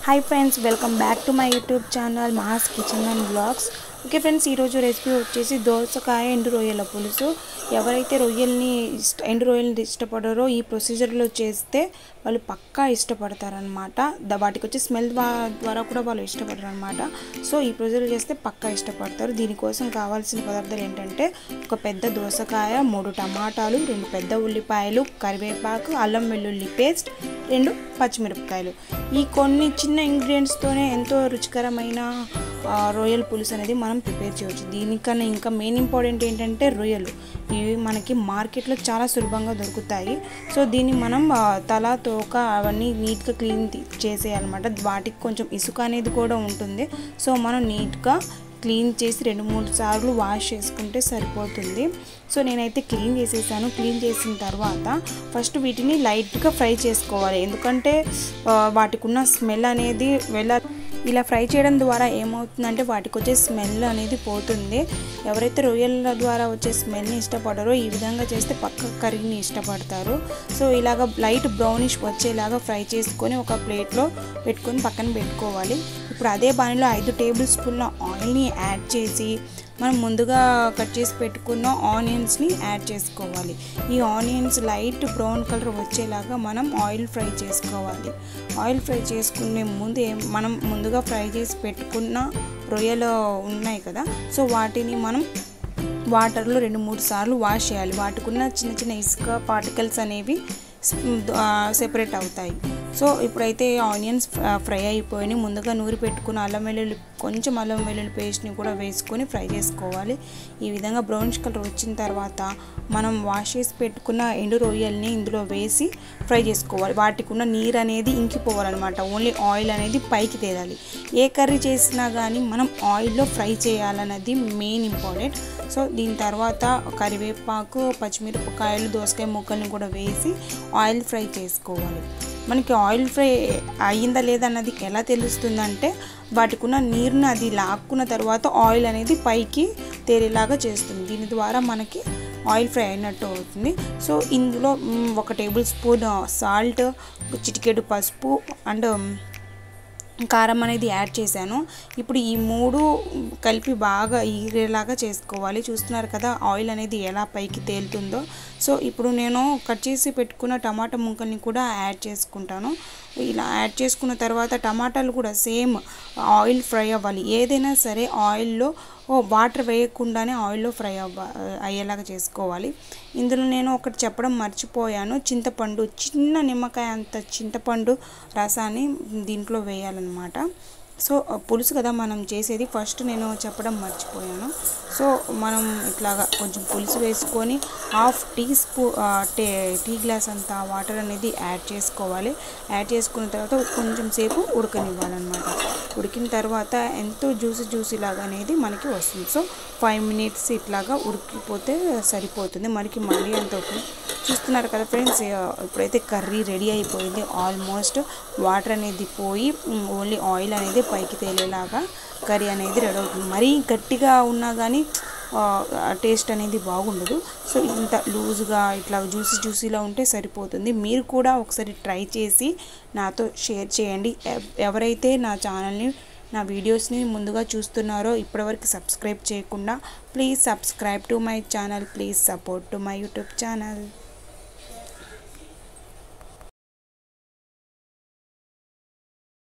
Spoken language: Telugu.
hi friends welcome back to my YouTube channel mass kitchen and blogs okay friends ఈరోజు రెసిపీ వచ్చేసి దోసకాయ ఎండు రొయ్యల పులుసు ఎవరైతే రొయ్యల్ని ఇష్ట ఎండు రొయ్యల్ని ఇష్టపడరో ఈ ప్రొసీజర్లో చేస్తే వాళ్ళు పక్కా ఇష్టపడతారనమాట ద- వాటికి వచ్చే స్మెల్ ద్వారా కూడా వాళ్ళు ఇష్టపడరు అనమాట సో ఈ ప్రొసీజర్ చేస్తే పక్కా ఇష్టపడతారు దీనికోసం కావాల్సిన పదార్థాలు ఏంటంటే ఒక పెద్ద దోసకాయ మూడు టమాటాలు రెండు పెద్ద ఉల్లిపాయలు కరివేపాకు అల్లం వెల్లుల్లి పేస్ట్ రెండు పచ్చిమిరపకాయలు ఈ కొన్ని చిన్న ఇంగ్రీడియంట్స్తోనే ఎంతో రుచికరమైన ఆ, రొయ్యల పులుసు అనేది మనం ప్రిపేర్ చేయవచ్చు దీనికన్నా ఇంకా మెయిన్ ఇంపార్టెంట్ ఏంటంటే రొయ్యలు ఇవి మనకి మార్కెట్లో చాలా సులభంగా దొరుకుతాయి సో దీన్ని మనం ఆ, తల తోక అవన్నీ నీట్గా క్లీన్ చేసేయాలన్నమాట వాటికి కొంచెం ఇసుక అనేది కూడా ఉంటుంది సో మనం నీట్గా క్లీన్ చేసి రెండు మూడు సార్లు వాష్ చేసుకుంటే సరిపోతుంది సో నేనైతే క్లీన్ చేసేసాను క్లీన్ చేసిన తర్వాత ఫస్ట్ వీటిని లైట్గా ఫ్రై చేసుకోవాలి ఎందుకంటే ఆ, వాటికి ఉన్న స్మెల్ అనేది వెళ్ళ ఇలా ఫ్రై చేయడం ద్వారా ఏమవుతుందంటే వాటికి వచ్చే స్మెల్ అనేది పోతుంది ఎవరైతే రొయ్యల ద్వారా వచ్చే స్మెల్ని ఇష్టపడరో ఈ విధంగా చేస్తే పక్క కర్రీని ఇష్టపడతారు సో ఇలాగ లైట్ బ్రౌనిష్ వచ్చేలాగా ఫ్రై చేసుకొని ఒక ప్లేట్లో పెట్టుకొని పక్కన పెట్టుకోవాలి ఇప్పుడు అదే బాణీలో ఐదు టేబుల్ స్పూన్ల ఆయిల్ని యాడ్ చేసి మనం ముందుగా కట్ చేసి పెట్టుకున్న ఆనియన్స్ని యాడ్ చేసుకోవాలి ఈ ఆనియన్స్ లైట్ బ్రౌన్ కలర్ వచ్చేలాగా మనం ఆయిల్ ఫ్రై చేసుకోవాలి ఆయిల్ ఫ్రై చేసుకునే ముందు ఏం- మనం ముందుగా ఫ్రై చేసి పెట్టుకున్న రొయ్యలు ఉన్నాయి కదా సో వాటిని మనం వాటర్లో రెండు మూడు సార్లు వాష్ చేయాలి వాటికున్న చిన్న చిన్న ఇసుక పార్టికల్స్ అనేవి సెపరేట్ అవుతాయి సో ఇప్పుడైతే ఆనియన్స్ ఫ్రై అయిపోయినాయి ముందుగా నూరి పెట్టుకున్న అల్లం వెల్లుల్లి కొంచెం అల్లం వెల్లుల్లి పేస్ట్ని కూడా వేసుకొని ఫ్రై చేసుకోవాలి ఈ విధంగా బ్రౌనిష్ కలర్ వచ్చిన తర్వాత మనం వాష్ చేసి పెట్టుకున్న ఎండు రొయ్యల్ని ఇందులో వేసి ఫ్రై చేసుకోవాలి వాటికి ఉన్న నీరు అనేది ఇంకిపోవాలన్నమాట ఓన్లీ ఆయిల్ అనేది పైకి తేలాలి ఏ కర్రీ చేసినా కానీ మనం ఆయిల్లో ఫ్రై చేయాలన్నది మెయిన్ ఇంపార్టెంట్ సో దీని తర్వాత కరివేపాకు పచ్చిమిరపకాయలు దోసకాయ ముక్కల్ని కూడా వేసి ఆయిల్ ఫ్రై చేసుకోవాలి మనకి ఆయిల్ ఫ్రై అయ్యిందా లేదా అన్నది ఎలా తెలుస్తుందంటే వాటికి ఉన్న నీరుని అది లాక్కున్న తర్వాత ఆయిల్ అనేది పైకి తేలేలాగా చేస్తుంది దీని ద్వారా మనకి ఆయిల్ ఫ్రై అయినట్టు అవుతుంది సో ఇందులో మ్, ఒక టేబుల్ స్పూన్ సాల్ట్ చిటికెడు పసుపు అండ్ కారం అనేది యాడ్ చేశాను ఇప్పుడు ఈ మూడు కలిపి బాగా ఈరేలాగా చేసుకోవాలి చూస్తున్నారు కదా ఆయిల్ అనేది ఎలా పైకి తేలుతుందో సో ఇప్పుడు నేను కట్ చేసి పెట్టుకున్న టమాటా ముక్కల్ని కూడా యాడ్ చేసుకుంటాను ఇలా యాడ్ చేసుకున్న తర్వాత టమాటాలు కూడా సేమ్ ఆయిల్ ఫ్రై అవ్వాలి ఏదైనా సరే ఆయిల్లో ఓ వాటర్ వేయకుండానే ఆయిల్లో ఫ్రై అవ్వ అయ్యేలాగా చేసుకోవాలి ఇందులో నేను ఒకటి చెప్పడం మర్చిపోయాను చింతపండు చిన్న నిమ్మకాయ అంత చింతపండు రసాన్ని దీంట్లో వేయాలన్నమాట సో పులుసు కదా మనం చేసేది ఫస్ట్ నేను చెప్పడం మర్చిపోయాను సో మనం ఇట్లాగా కొంచెం పులుసు వేసుకొని హాఫ్ టీ స్పూ టే టీ గ్లాస్ అంత వాటర్ అనేది యాడ్ చేసుకోవాలి యాడ్ చేసుకున్న తర్వాత కొంచెం సేపు ఉడకనివ్వాలన్నమాట ఉడికిన తర్వాత ఎంతో జ్యూసీ జ్యూసీ లాగా అనేది మనకి వస్తుంది సో ఫైవ్ మినిట్స్ ఇట్లాగా ఉడికిపోతే సరిపోతుంది మనకి మళ్ళీ అంత అవుతుంది చూస్తున్నారు కదా ఫ్రెండ్స్ ఇప్పుడైతే కర్రీ రెడీ అయిపోయింది ఆల్మోస్ట్ వాటర్ అనేది పోయి ఓన్లీ ఆయిల్ అనేది పైకి తేలేలాగా కర్రీ అనేది రెడీ అవుతుంది మరీ గట్టిగా ఉన్నా కానీ టేస్ట్ అనేది బాగుండదు సో ఇంత లూజ్గా ఇట్లా జ్యూసీ జ్యూసీలా ఉంటే సరిపోతుంది మీరు కూడా ఒకసారి ట్రై చేసి నాతో షేర్ చేయండి ఎవ్- ఎవరైతే నా ఛానల్ని నా వీడియోస్ని ముందుగా చూస్తున్నారో ఇప్పటివరకు సబ్స్క్రైబ్ చేయకుండా please subscribe to my channel please support to my YouTube channel